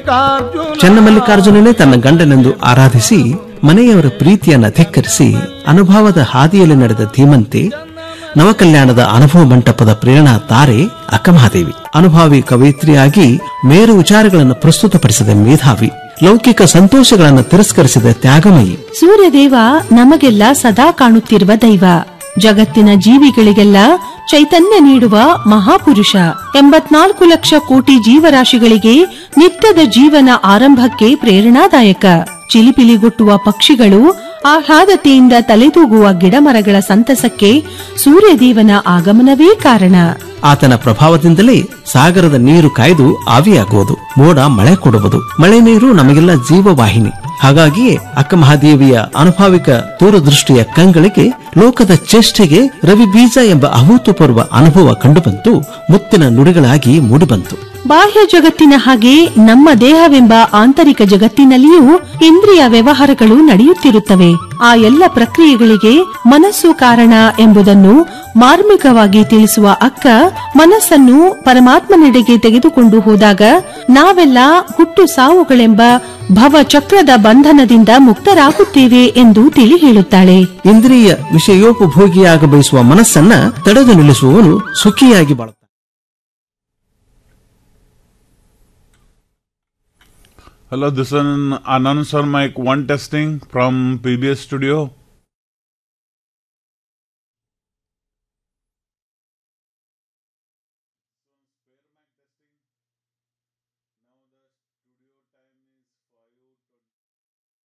ಮಲ್ಲಿಕಾರ್ಜುನ ಚನ್ನಮಲ್ಲಿಕಾರ್ಜುನನೇ ತನ್ನ ಗಂಡನೆಂದು ಆರಾಧಿಸಿ ಮನೆಯವರ ಪ್ರೀತಿಯನ್ನ ಧಿಕ್ಕರಿಸಿ ಅನುಭವದ ಹಾದಿಯಲ್ಲಿ ನಡೆದ ಧೀಮಂತೆ ನವಕಲ್ಯಾಣದ ಅನುಭವ ಮಂಟಪದ ಪ್ರೇರಣಾ ತಾರೆ ಅಕ್ಕಮಹಾದೇವಿ ಅನುಭಾವಿ ಕವಯಿತ್ರಿಯಾಗಿ ಮೇರು ವಿಚಾರಗಳನ್ನು ಪ್ರಸ್ತುತಪಡಿಸಿದ ಮೇಧಾವಿ ಲೌಕಿಕ ಸಂತೋಷಗಳನ್ನು ತಿರಸ್ಕರಿಸಿದ ತ್ಯಾಗಮಯಿ ಸೂರ್ಯದೇವ ನಮಗೆಲ್ಲ ಸದಾ ಕಾಣುತ್ತಿರುವ ದೈವ ಜಗತ್ತಿನ ಜೀವಿಗಳಿಗೆಲ್ಲ ಚೈತನ್ಯ ನೀಡುವ ಮಹಾಪುರುಷ ಎಂಬತ್ನಾಲ್ಕು ಲಕ್ಷ ಕೋಟಿ ಜೀವರಾಶಿಗಳಿಗೆ ನಿತ್ಯದ ಜೀವನ ಆರಂಭಕ್ಕೆ ಪ್ರೇರಣಾದಾಯಕ ಚಿಲಿಪಿಲಿಗುಟ್ಟುವ ಪಕ್ಷಿಗಳು ಆಹ್ಲಾದತೆಯಿಂದ ತಲೆದೂಗುವ ಗಿಡಮರಗಳ ಸಂತಸಕ್ಕೆ ಸೂರ್ಯದೇವನ ಆಗಮನವೇ ಕಾರಣ ಆತನ ಪ್ರಭಾವದಿಂದಲೇ ಸಾಗರದ ನೀರು ಕಾಯ್ದು ಆವಿಯಾಗುವುದು ಮೋಡ ಮಳೆ ಕೊಡುವುದು ಮಳೆ ನೀರು ನಮಗೆಲ್ಲ ಜೀವವಾಹಿನಿ ಹಾಗಾಗಿಯೇ ಅಕ್ಕಮಹಾದೇವಿಯ ಅನುಭಾವಿಕ ದೂರದೃಷ್ಟಿಯ ಕಂಗಳಿಗೆ ಲೋಕದ ಚೇಷ್ಟೆಗೆ ರವಿ ಬೀಜ ಎಂಬ ಅಭೂತಪೂರ್ವ ಅನುಭವ ಕಂಡುಬಂತು ಮುತ್ತಿನ ನುಡಿಗಳಾಗಿ ಮೂಡಿಬಂತು ಬಾಹ್ಯ ಜಗತ್ತಿನ ಹಾಗೆ ನಮ್ಮ ದೇಹವೆಂಬ ಆಂತರಿಕ ಜಗತ್ತಿನಲ್ಲಿಯೂ ಇಂದ್ರಿಯ ವ್ಯವಹಾರಗಳು ನಡೆಯುತ್ತಿರುತ್ತವೆ ಆ ಎಲ್ಲ ಪ್ರಕ್ರಿಯೆಗಳಿಗೆ ಮನಸ್ಸು ಕಾರಣ ಎಂಬುದನ್ನು ಮಾರ್ಮಿಕವಾಗಿ ತಿಳಿಸುವ ಅಕ್ಕ ಮನಸ್ಸನ್ನು ಪರಮಾತ್ಮನೆಡೆಗೆ ತೆಗೆದುಕೊಂಡು ಹೋದಾಗ ನಾವೆಲ್ಲ ಹುಟ್ಟು ಸಾವುಗಳೆಂಬ ಭವಚಕ್ರದ ಬಂಧನದಿಂದ ಮುಕ್ತರಾಗುತ್ತೇವೆ ಎಂದು ತಿಳಿ ಹೇಳುತ್ತಾಳೆ ಇಂದ್ರಿಯ ವಿಷಯೋಪಭೋಗಿಯಾಗ ಬಯಸುವ ಮನಸ್ಸನ್ನ ತಡೆದು ನಿಲ್ಲಿಸುವವನು ಸುಖಿಯಾಗಿ ಬಾಳುತ್ತಾನೆ Hello, this is Anand sir, mic one testing from PBS studio.